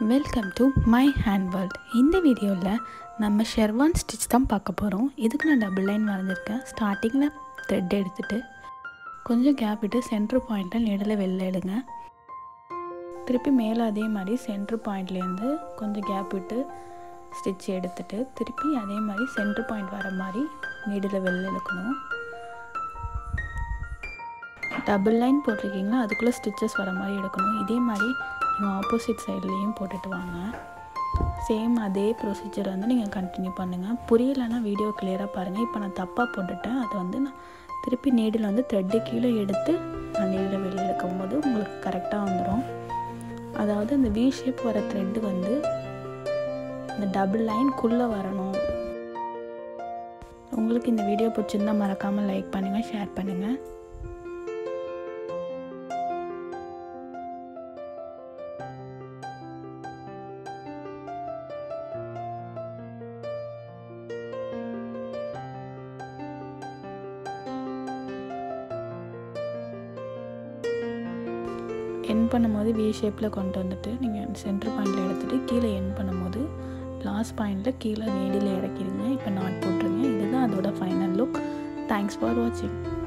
welcome to my hand world இந்த வீடியோவில் நம்ம ஷெர்வான் ஸ்டிச் தான் பார்க்க போகிறோம் இதுக்கு நான் டபுள் லைன் வரைஞ்சிருக்கேன் ஸ்டார்டிங்கில் த்ரெட் எடுத்துகிட்டு கொஞ்சம் கேப் விட்டு சென்டர் பாயிண்ட்டில் நீடலை வெளில எடுங்க திருப்பி மேலே அதே மாதிரி சென்டர் பாயிண்ட்லேருந்து கொஞ்சம் கேப் விட்டு ஸ்டிச் எடுத்துட்டு திருப்பி அதே மாதிரி சென்டர் பாயிண்ட் வர மாதிரி நீடில் வெளில எடுக்கணும் டபுள் லைன் போட்டிருக்கீங்களா அதுக்குள்ளே ஸ்டிச்சஸ் வர மாதிரி எடுக்கணும் இதே மாதிரி நீங்கள் ஆப்போசிட் சைட்லேயும் போட்டுட்டு வாங்க சேம் அதே ப்ரொசீஜர் வந்து நீங்கள் கண்டினியூ பண்ணுங்கள் புரியலைன்னா வீடியோ கிளியராக பாருங்கள் இப்போ நான் தப்பாக போட்டுட்டேன் அதை வந்து நான் திருப்பி நீடில் வந்து த்ரெட்டு கீழே எடுத்து நான் நீடில் வெளியில் எடுக்கும் போது உங்களுக்கு கரெக்டாக வந்துடும் அதாவது இந்த வி ஷேப் வர த்ரெட்டு வந்து இந்த டபுள் லைன்குள்ளே வரணும் உங்களுக்கு இந்த வீடியோ பிடிச்சிருந்தா மறக்காமல் லைக் பண்ணுங்கள் ஷேர் பண்ணுங்கள் என் பண்ணும்போது வி ஷேப்பில் கொண்டு வந்துட்டு நீங்கள் சென்டர் பாயிண்டில் எடுத்துகிட்டு கீழே என் பண்ணும்போது லாஸ்ட் பாயிண்டில் கீழே நீடில் இறக்கிடுங்க இப்போ நாட் போட்டுருங்க இதுதான் அதோட ஃபைனல் லுக் தேங்க்ஸ் ஃபார் வாட்சிங்